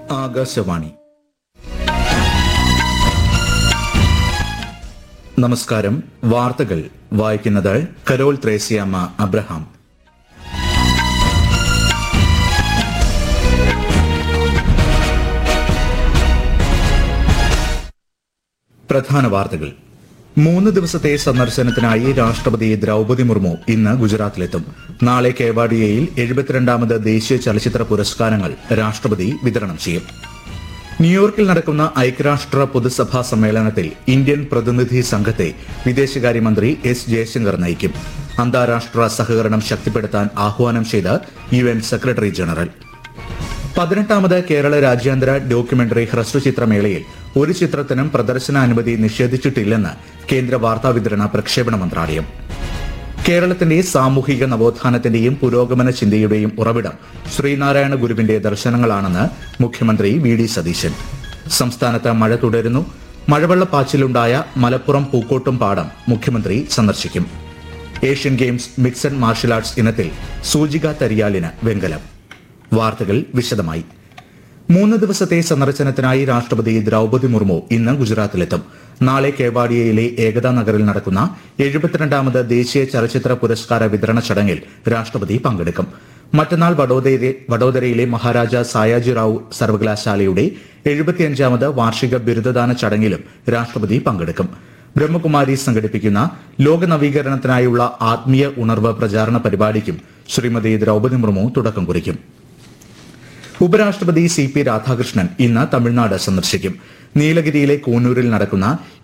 ആകാശവാണി നമസ്കാരം വാർത്തകൾ വായിക്കുന്നത് കരോൾ ത്രേസ്യാമ്മ അബ്രഹാം പ്രധാന വാർത്തകൾ മൂന്ന് ദിവസത്തെ സന്ദർശനത്തിനായി രാഷ്ട്രപതി ദ്രൗപതി മുർമു ഇന്ന് ഗുജറാത്തിലെത്തും നാളെ കേവാഡിയയിൽ എഴുപത്തിരണ്ടാമത് ദേശീയ ചലച്ചിത്ര പുരസ്കാരങ്ങൾ രാഷ്ട്രപതി വിതരണം ചെയ്യും ന്യൂയോർക്കിൽ നടക്കുന്ന ഐക്യരാഷ്ട്ര പൊതുസഭാ സമ്മേളനത്തിൽ ഇന്ത്യൻ പ്രതിനിധി സംഘത്തെ വിദേശകാര്യമന്ത്രി എസ് ജയശങ്കർ നയിക്കും അന്താരാഷ്ട്ര സഹകരണം ശക്തിപ്പെടുത്താൻ ആഹ്വാനം ചെയ്ത് യു എൻ സെക്രട്ടറി ജനറൽ പതിനെട്ടാമത് കേരള രാജ്യാന്തര ഡോക്യുമെന്ററി ഹ്രസ്വചിത്രമേളയിൽ ഒരു ചിത്രത്തിനും പ്രദർശനാനുമതി നിഷേധിച്ചിട്ടില്ലെന്ന് കേന്ദ്ര വാർത്താവിതരണ പ്രക്ഷേപണ മന്ത്രാലയം കേരളത്തിന്റെ സാമൂഹിക നവോത്ഥാനത്തിന്റെയും പുരോഗമന ചിന്തയുടെയും ഉറവിടം ശ്രീനാരായണ ഗുരുവിന്റെ ദർശനങ്ങളാണെന്ന് മുഖ്യമന്ത്രി വി ഡി സതീശൻ സംസ്ഥാനത്ത് മഴ തുടരുന്നു മഴവെള്ളപ്പാച്ചിലുണ്ടായ മലപ്പുറം പൂക്കോട്ടും പാടം മുഖ്യമന്ത്രി സന്ദർശിക്കും Asian games mixed martial arts ഇനത്തിൽ സൂചിക തരിയാലിന് വെങ്കലം വാർത്തകൾ വിശദമായി മൂന്ന് ദിവസത്തെ സന്ദർശനത്തിനായി രാഷ്ട്രപതി ദ്രൗപതി മുർമു ഇന്ന് ഗുജറാത്തിലെത്തും നാളെ കേവാഡിയയിലെ ഏകതാ നഗറിൽ നടക്കുന്ന എഴുപത്തിരണ്ടാമത് ദേശീയ ചലച്ചിത്ര പുരസ്കാര വിതരണ ചടങ്ങിൽ രാഷ്ട്രപതി പങ്കെടുക്കും മറ്റന്നാൾ വഡോദരയിലെ വഡോദരയിലെ മഹാരാജ സായാജി റാവു സർവകലാശാലയുടെ എഴുപത്തിയഞ്ചാമത് വാർഷിക ബിരുദദാന ചടങ്ങിലും രാഷ്ട്രപതി പങ്കെടുക്കും ബ്രഹ്മകുമാരി സംഘടിപ്പിക്കുന്ന ലോക നവീകരണത്തിനായുള്ള ആത്മീയ ഉണർവ് പ്രചാരണ പരിപാടിക്കും ശ്രീമതി ദ്രൗപതി മുർമു തുടക്കം കുറിക്കും ഉപരാഷ്ട്രപതി സി പി രാധാകൃഷ്ണൻ ഇന്ന് തമിഴ്നാട് സന്ദർശിക്കും നീലഗിരിയിലെ കൂനൂരിൽ നടക്കുന്ന